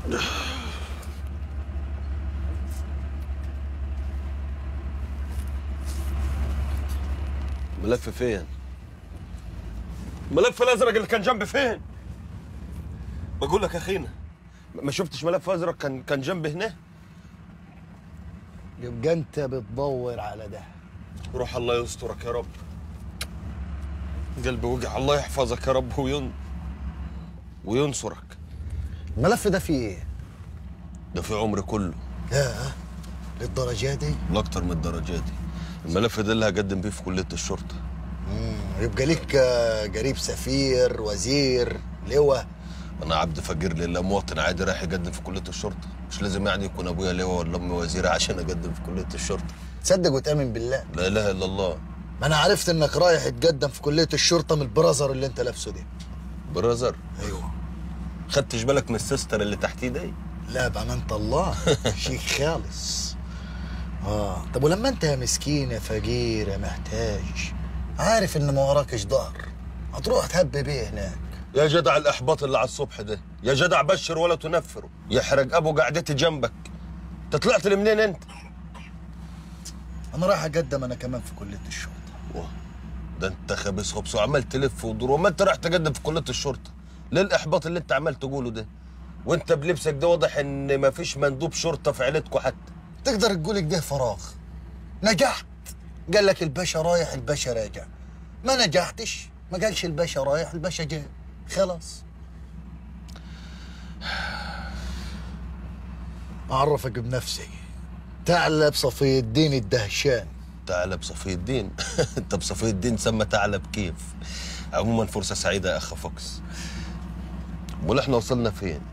ملف فين؟ الملف الازرق اللي كان جنبي فين؟ بقول لك يا اخينا ما شفتش ملف ازرق كان كان جنبي هنا؟ يبقى انت بتدور على ده روح الله يسترك يا رب قلبي وجع الله يحفظك يا رب وين وينصرك الملف ده فيه ايه؟ ده في عمري كله لا للدرجة دي لاكتر من الدرجات دي الملف ده اللي هقدم بيه في كليه الشرطه مم. يبقى ليك آه، قريب سفير وزير لواء انا عبد فقير لله مواطن عادي رايح يقدم في كليه الشرطه مش لازم يعني يكون ابويا لواء ولا امي وزيره عشان اقدم في كليه الشرطه تصدق وتامن بالله لا اله الا الله ما انا عرفت انك رايح تقدم في كلية الشرطة من البرازر اللي انت لابسه دي برازر ايوه خدتش بالك من السيستر اللي تحتيه دي لا بأمانة الله شيك خالص اه طب ولما انت يا مسكين يا فقير يا محتاج عارف ان ما وراكش ظهر هتروح تهبي بيه هناك يا جدع الاحباط اللي على الصبح ده يا جدع بشر ولا تنفر يحرق ابو قعدتي جنبك انت طلعت لي منين انت انا رايح اقدم انا كمان في كلية الشرطة واه، ده انت خبيث خبص وعمال تلف ودور وما انت رايح تقدم في كليه الشرطه ليه الاحباط اللي انت عمال تقوله ده وانت بلبسك ده واضح ان مفيش مندوب شرطه في عيلتكوا حتى تقدر تقول كده فراغ نجحت قال لك الباشا رايح الباشا راجع ما نجحتش ما قالش الباشا رايح الباشا جاي خلاص أعرفك بنفسي ثعلب صفي الدين الدهشان ثعلب صفي الدين انت بصفي الدين سمى ثعلب كيف عموما فرصه سعيده يا اخ فوكس امال احنا وصلنا فين